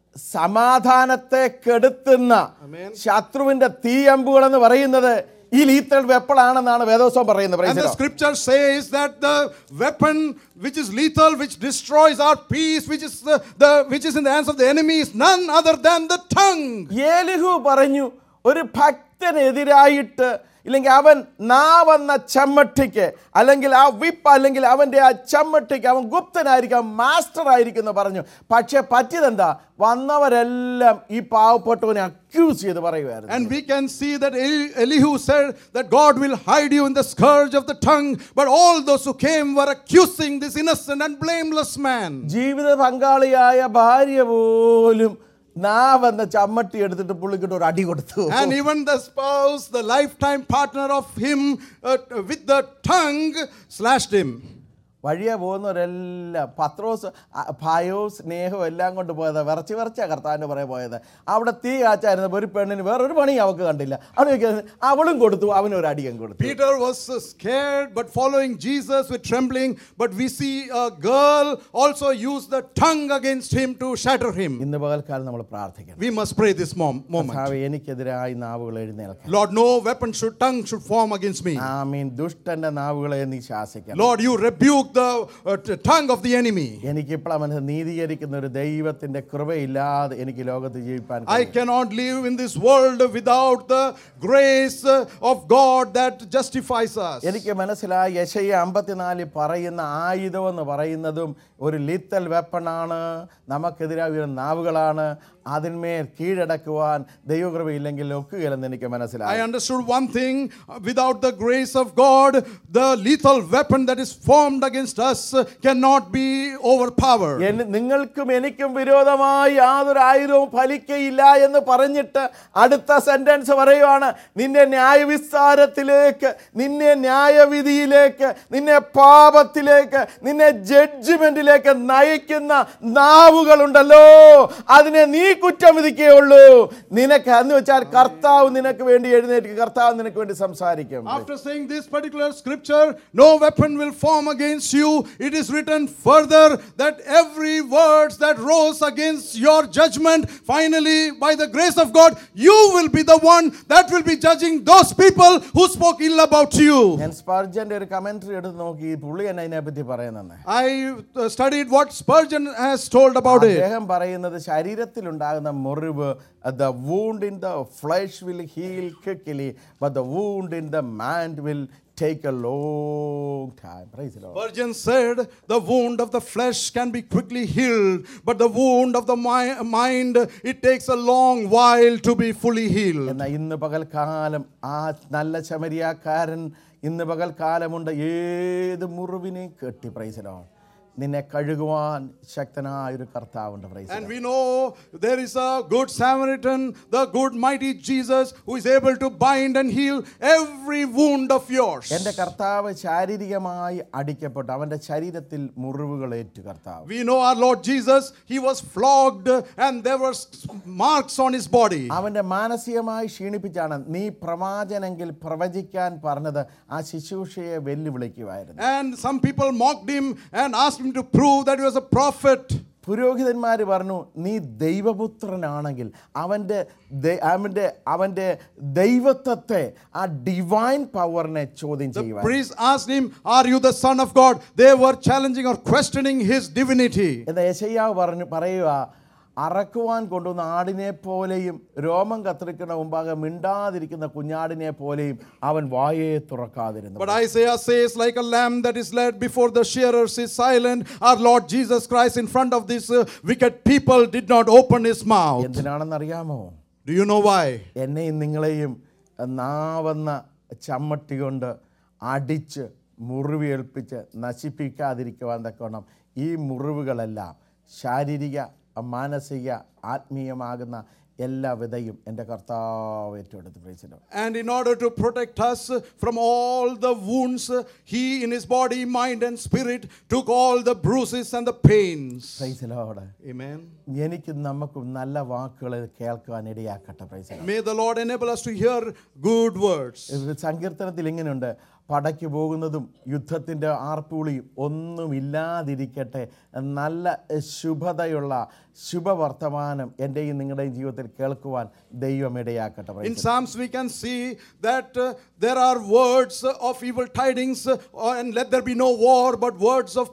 സമാധാനത്തെ കെടുത്തുന്ന Amen. ശത്രുവിന്റെ തീയമ്പുകൾ എന്ന് പറയുന്നത് ഈ ലീത്തൽ വെപ്പളാണെന്നാണ് വേദോത്സവം പറയുന്നത് And Praise the the Lord. scripture says that the weapon which is lethal, which destroys our peace, which is the, the which is in the hands of the enemy, is none other than the tongue. ഏലിഹു പറഞ്ഞു ഒരു ഭക്തനെതിരായിട്ട് ഇല്ലെങ്കിൽ അവൻ നാവെന്ന ചമ്മട്ടിക്ക് അല്ലെങ്കിൽ ആ whip അല്ലെങ്കിൽ അവൻ്റെ ആ ചമ്മട്ടിക്ക് അവൻ ഗുപ്തനായിരിക്കും മാസ്റ്റർ ആയിരിക്കും എന്ന് പറഞ്ഞു പക്ഷെ പറ്റിയതെന്താ വന്നവരെല്ലാം ഈ പാവപ്പെട്ടവനെ അക്യൂസ് ചെയ്ത് പറയുമായിരുന്നു And we can see that Eli- Elihu said that God will hide you in the scourge of the tongue, but all those who came were accusing this innocent and blameless man. ജീവിത പങ്കാളിയായ ഭാര്യ പോലും നാവെന്ന ചമ്മട്ടി എടുത്തിട്ട് പുള്ളിക്കിട്ട് ഒരു അടി കൊടുത്തു And even the spouse, the lifetime partner of him, uh, with the tongue, slashed him. വഴിയെ പോകുന്നവരെല്ലാം പത്രോസ് അ, ഭയവും സ്നേഹവും എല്ലാം കൊണ്ട് പോയത് വിറച്ച് വിറച്ചാ കർത്താവിൻ്റെ പുറകെ പോയത് അവിടെ തീ കാച്ചായിരുന്നപ്പോൾ ഒരു പെണ്ണിന് വേറൊരു പണി അവൾക്ക് കണ്ടില്ല അവിടെ ചോദിക്കുന്നത് അവളും കൊടുത്തു അവനൊരു അടിയും കൊടുത്തു Peter was uh, scared but following Jesus with trembling. But we see a girl also use the tongue against him to shatter him. ഇന്ന് പകൽക്കാലം നമ്മൾ പ്രാർത്ഥിക്കണം We must pray this mom- moment. കർത്താവേ, എനിക്കെതിരായി നാവുകൾ എഴുന്നേൽക്കണം Lord, no weapon should tongue should form against me. ആമീൻ ദുഷ്ടന്റെ നാവുകളെ നീ ശാസിക്കണം Lord, you rebuke the uh, t- tongue of the enemy. എനിക്കിപ്പോൾ മനസ്സിൽ നീതീകരിക്കുന്ന ഒരു ദൈവത്തിന്റെ കൃപയില്ലാതെ എനിക്ക് ലോകത്ത് ജീവിക്കാൻ I cannot live in this world without the grace uh, of God that justifies us. എനിക്ക് മനസ്സിലായി യശയ അമ്പത്തിനാലിൽ പറയുന്ന ആയുധം എന്ന് പറയുന്നതും ഒരു ലിത്തൽ വെപ്പണാണ് നമുക്കെതിരായ ഉയരുന്ന നാവുകളാണ് അതിന്മേൽ കീഴടക്കുവാൻ ദൈവകൃപയില്ലെങ്കിൽ ഒക്കുകയില്ലെന്ന് എനിക്ക് I മനസ്സിലായി understood one thing without the grace of God, the lethal weapon that is formed against us cannot be overpowered. എൻ- നിങ്ങൾക്കും എനിക്കും വിരോധമായി യാതൊരു ആയുധവും ഫലിക്കയില്ല എന്ന് പറഞ്ഞിട്ട് അടുത്ത സെന്റൻസ് പറയുവാണ് നിന്നെ ന്യായവിസ്താരത്തിലേക്ക് നിന്നെ ന്യായവിധിയിലേക്ക് നിന്നെ പാപത്തിലേക്ക് നിന്നെ ജഡ്ജ്മെന്റിലേക്ക് നയിക്കുന്ന നാവുകളുണ്ടല്ലോ അതിനെ നീ കുറ്റം വിധിക്കുകയുള്ളൂ നിനക്ക് എന്ന് വെച്ചാൽ കർത്താവ് നിനക്ക് വേണ്ടി എഴുന്നേറ്റ് കർത്താവ് നിനക്ക് വേണ്ടി സംസാരിക്കും After saying this particular scripture, no weapon will form against you. It is written further that every words that rose against your judgment, finally, by the grace of God, you will be the one that will be judging those people who spoke ill about you. ഞാൻ സ്പർജന്റെ ഒരു commentary എടുത്ത് നോക്കി പുള്ളി എന്നെ അതിനെപ്പറ്റി പറയുന്നത് I uh, studied what Spurgeon has told about it. അദ്ദേഹം പറയുന്നത് ശരീരത്തിലുണ്ടാകുന്ന മുറിവ് the wound in the flesh will heal quickly but the wound in the mind will take a long time praise Lord Spurgeon said, The wound of the flesh can be quickly healed, but the wound of the mi- mind, it takes a long while to be fully healed. എന്നാൽ ഇന്ന് പകൽക്കാലം ആ നല്ല ശമരിയാക്കാരൻ ഇന്ന് പകൽക്കാലമുണ്ട് ഏത് മുറിവിനെയും കെട്ടി praise Lord നിന്നെ കഴുകുവാൻ ശക്തനായ ഒരു കർത്താവുണ്ട് praise And we know there is a good Samaritan, the good mighty Jesus, who is able to bind and heal every wound of yours. എൻ്റെ കർത്താവ് ശാരീരികമായി അടിക്കപ്പെട്ടു അവൻ്റെ ശരീരത്തിൽ മുറിവുകൾ ഏറ്റു കർത്താവ് We know our Lord Jesus, he was flogged and there were marks on his body. അവൻ്റെ മാനസികമായി ക്ഷീണിപ്പിച്ചാണ് നീ പ്രവാചനെങ്കിൽ പ്രവചിക്കാൻ പറഞ്ഞത് ആ ശുശ്രൂഷയെ വെല്ലുവിളിക്കുമായിരുന്നു And some people mocked him and asked him to prove that he was a prophet. പുരോഹിതന്മാർ പറഞ്ഞു നീ ദൈവപുത്രനാണെങ്കിൽ അവൻ്റെ ദൈ- അവൻ്റെ അവൻ്റെ ദൈവത്വത്തെ ആ ഡിവൈൻ പവറിനെ ചോദ്യം The ചെയ്യുവാൻ priest asked him, Are you the Son of God? They were challenging or questioning his divinity. എന്താ യശയ്യാവ് പറഞ്ഞു പറയുക അറക്കുവാൻ കൊണ്ടുവന്ന ആടിനെ പോലെയും രോമം കത്തിരിക്കുന്ന മുമ്പാകെ മിണ്ടാതിരിക്കുന്ന കുഞ്ഞാടിനെ പോലെയും അവൻ വായയെ തുറക്കാതിരുന്നു But Isaiah says, like a lamb that is led before the shearers is silent, our Lord Jesus Christ in front of these uh, wicked people did not open his mouth. എന്തിനാണെന്നറിയാമോ Do you know why? എന്നെയും നിങ്ങളെയും നാവെന്ന ചമ്മട്ടി കൊണ്ട് അടിച്ച് മുറിവേൽപ്പിച്ച് നശിപ്പിക്കാതിരിക്കുവാൻ തക്കവണ്ണം ഈ മുറിവുകളെല്ലാം ശാരീരിക മാനസിക ആത്മീയമാകുന്ന എല്ലാ വിധയും എൻ്റെ കർത്താവ് ഏറ്റെടുത്ത് പ്രേസിലോ And in order to protect us from all the wounds, he in his body, mind, and spirit took all the bruises and the pains. പ്രൈസിലോട് Amen. എനിക്കും നമുക്കും നല്ല വാക്കുകൾ കേൾക്കുവാൻ ഇടയാക്കട്ടെ പ്രൈസിലോ May the Lord enable us to hear good words. സങ്കീർത്തനത്തിൽ ഇങ്ങനെയുണ്ട് പടയ്ക്ക് പോകുന്നതും യുദ്ധത്തിൻ്റെ ആർപ്പുളിയും ഒന്നുമില്ലാതിരിക്കട്ടെ നല്ല ശുഭതയുള്ള ശുഭവർത്തമാനം എൻ്റെയും നിങ്ങളുടെയും ജീവിതത്തിൽ കേൾക്കുവാൻ ദൈവം ഇടയാക്കട്ടെ In praise the Psalms, we can see that uh, there are words of evil tidings, uh, and let there be no war, but words of peace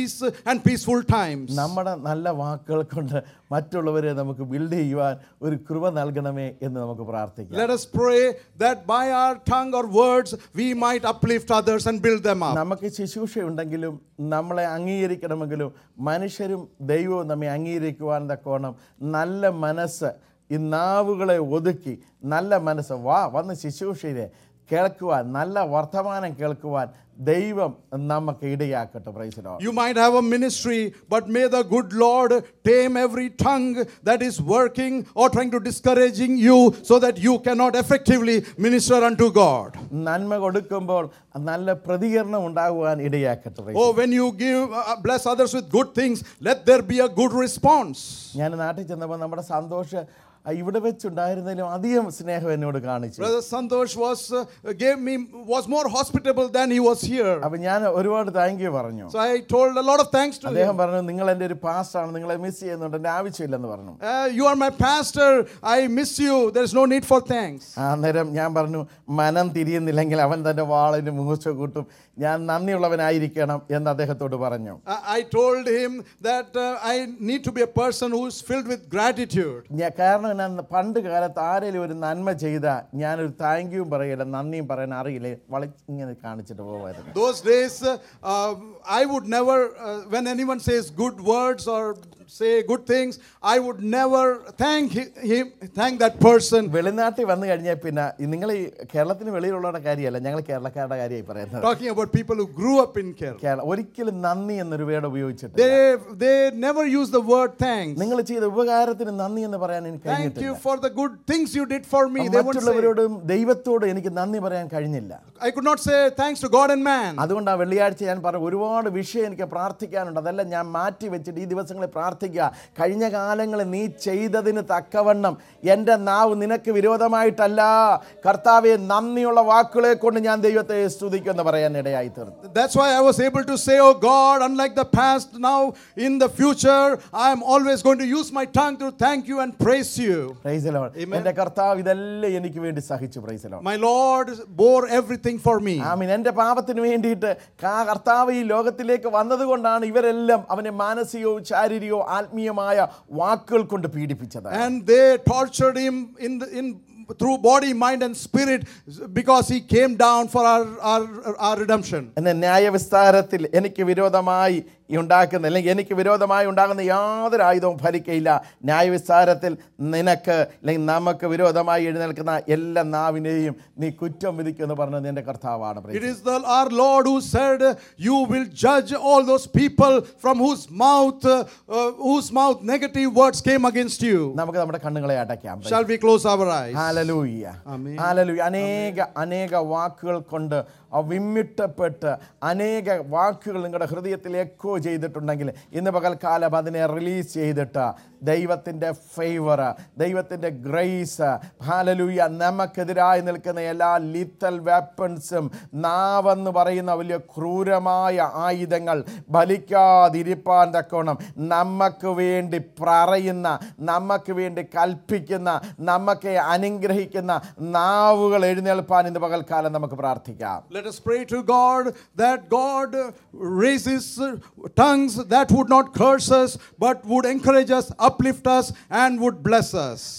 peace and peaceful times. നമ്മുടെ നല്ല വാക്കുകൾ കൊണ്ട് മറ്റുള്ളവരെ നമുക്ക് ബിൽഡ് ചെയ്യുവാൻ ഒരു കൃപ നൽകണമേ എന്ന് നമുക്ക് പ്രാർത്ഥിക്കാം Let us pray that by our tongue or words we might uplift others and build them up. നമുക്ക് ശുശ്രൂഷ ഉണ്ടെങ്കിലും നമ്മളെ അംഗീകരിക്കണമെങ്കിലും മനുഷ്യരും ദൈവവും നമ്മെ അംഗീകരിക്കുവാൻ തക്കോണം നല്ല മനസ്സ് ഈ നാവുകളെ ഒതുക്കി നല്ല മനസ്സ് വാ വന്ന് ശുശ്രൂഷയിലെ കേൾക്കുവാൻ നല്ല വർത്തമാനം കേൾക്കുവാൻ ദൈവം നമുക്ക് ഇടയാക്കട്ടെ പ്രൈസിലോ You might have a ministry, but may the good Lord tame every tongue that is working or trying to discouraging you so that you cannot effectively minister unto God. നന്മ കൊടുക്കുമ്പോൾ നല്ല പ്രതികരണം ഉണ്ടാകുവാൻ ഇടയാക്കട്ടെ praise Oh, when you give, uh, bless others with good things, let there be a good response. ഞാൻ നാട്ടിൽ ചെന്നപ്പോൾ നമ്മുടെ സന്തോഷ് ആ, ഇവിടെ വെച്ചുണ്ടായിരുന്നതിലും അധികം സ്നേഹം എന്നോട് കാണിച്ചു Brother Santosh was uh, gave me was more hospitable than he was here. അപ്പം ഞാൻ ഒരുപാട് താങ്ക് യു പറഞ്ഞു So I told a lot of thanks to him. അദ്ദേഹം പറഞ്ഞു നിങ്ങൾ എൻ്റെ ഒരു പാസ്റ്റാണ് നിങ്ങളെ മിസ് ചെയ്യുന്നുണ്ട് എൻ്റെ ആവശ്യമില്ലെന്ന് പറഞ്ഞു Uh, you are my pastor. I miss you. There is no need for thanks. ആ നേരം ഞാൻ പറഞ്ഞു മനം തിരിയുന്നില്ലെങ്കിൽ അവൻ തൻ്റെ വാളിന് മൂർച്ച കൂട്ടും ഞാൻ നന്ദിയുള്ളവനായിരിക്കണം എന്ന് അദ്ദേഹത്തോട് പറഞ്ഞു I, I told him that uh, I need to be a person who is filled with gratitude. ഞാൻ കാരണം ഞാൻ പണ്ട് കാലത്ത് ആരെങ്കിലും ഒരു നന്മ ചെയ്താൽ ഞാനൊരു താങ്ക് യും പറയില്ല നന്ദിയും പറയാൻ അറിയില്ല വള ഇങ്ങനെ കാണിച്ചിട്ട് പോകുമായിരുന്നു Those days, uh, uh, I would never, uh, when anyone says good words or say good things, I would never thank hi- him, thank that person. വെളിനാട്ടിൽ വന്നു കഴിഞ്ഞാൽ പിന്നെ നിങ്ങൾ ഈ കേരളത്തിന് വെളിയിലുള്ളവരുടെ കാര്യമല്ല ഞങ്ങൾ കേരളക്കാരുടെ കാര്യമായി പറയുന്നത് Talking about people who grew up in Kerala. Kerala ഒരിക്കലും നന്ദി എന്നൊരു വേർഡ് ഉപയോഗിച്ചിട്ട് They, they never use the word thanks. നിങ്ങൾ ചെയ്ത ഉപകാരത്തിന് നന്ദി എന്ന് പറയാൻ എനിക്ക് Thank കഴിഞ്ഞിട്ടില്ല you for the good things you did for me. They won't say. മറ്റുള്ളവരോടും ദൈവത്തോടും എനിക്ക് നന്ദി പറയാൻ കഴിഞ്ഞില്ല I could not say thanks to God and man. അതുകൊണ്ട് ആ വെള്ളിയാഴ്ച ഞാൻ പറഞ്ഞു ഒരുപാട് വിഷയം എനിക്ക് പ്രാർത്ഥിക്കാനുണ്ട് അതെല്ലാം ഞാൻ മാറ്റി വെച്ചിട്ട് ഈ ദിവസങ്ങളിൽ പ്രാർത്ഥിക്കുക കഴിഞ്ഞ കാലങ്ങളിൽ നീ ചെയ്തതിന് തക്കവണ്ണം എൻ്റെ നാവ് നിനക്ക് വിരോധമായിട്ടല്ല കർത്താവെ നന്ദിയുള്ള വാക്കുകളെ കൊണ്ട് ഞാൻ ദൈവത്തെ സ്തുതിക്കുമെന്ന് പറയാൻ ഇടയായി തീർന്നു That's why I was able to say, Oh God, unlike the past, now in the future, I am always going to use my tongue to thank you and praise you. പ്രൈസലോ എൻ്റെ കർത്താവ് ഇതെല്ലാം എനിക്ക് വേണ്ടി സഹിച്ചു പ്രൈസലോ My Lord bore everything for me. ആമീൻ എൻ്റെ പാപത്തിന് വേണ്ടിയിട്ട് കാ- കർത്താവ് ഈ ലോകത്തിലേക്ക് വന്നതുകൊണ്ടാണ് ഇവരെല്ലാം അവനെ മാനസികവും ശാരീരികവും ആത്മീയമായ വാക്കുകൾ കൊണ്ട് പീഡിപ്പിച്ചത് And they tortured him in the, in through body, mind, and spirit because he came down for our, our, our redemption. എന്നെ ന്യായവിസ്താരത്തിൽ എനിക്ക് വിരോധമായി ഈ ഉണ്ടാക്കുന്ന അല്ലെങ്കിൽ എനിക്ക് വിരോധമായി ഉണ്ടാകുന്ന യാതൊരു ആയുധവും ഫലിക്കയില്ല ന്യായവിസ്താരത്തിൽ നിനക്ക് അല്ലെങ്കിൽ നമുക്ക് വിരോധമായി എഴുന്നേൽക്കുന്ന എല്ലാ നാവിനെയും നീ കുറ്റം വിധിക്കുമെന്ന് പറഞ്ഞത് എൻ്റെ കർത്താവാണ് It praise is the, our Lord who said, You will judge all those people from whose mouth, uh, uh, whose mouth negative words came against you. നമുക്ക് നമ്മുടെ കണ്ണുകളെ അടയ്ക്കാം Shall we close our eyes? Hallelujah amen. Hallelujah അനേക അനേക വാക്കുകൾ കൊണ്ട് ആ വിമ്മിട്ടപ്പെട്ട് അനേക വാക്കുകൾ നിങ്ങളുടെ ഹൃദയത്തിൽ എക്കോ ചെയ്തിട്ടുണ്ടെങ്കിൽ ഇന്ന് പകൽക്കാലം അതിനെ റിലീസ് ചെയ്തിട്ട് ദൈവത്തിൻ്റെ ഫേവർ ദൈവത്തിൻ്റെ ഗ്രേസ് ഹാലലൂയ നമുക്കെതിരായി നിൽക്കുന്ന എല്ലാ ലിത്തൽ വെപ്പൺസും നാവെന്ന് പറയുന്ന വലിയ ക്രൂരമായ ആയുധങ്ങൾ ബലിക്കാതിരിപ്പാൻ തക്കോണം നമുക്ക് വേണ്ടി പറയുന്ന നമുക്ക് വേണ്ടി കൽപ്പിക്കുന്ന നമുക്ക് അനുഗ്രഹിക്കുന്ന നാവുകൾ എഴുന്നേൽപ്പാൻ ഇന്ന് പകൽക്കാലം നമുക്ക് പ്രാർത്ഥിക്കാം Let us pray to God that God raises uh, tongues that would not curse us but would encourage us, uplift us, and would bless us.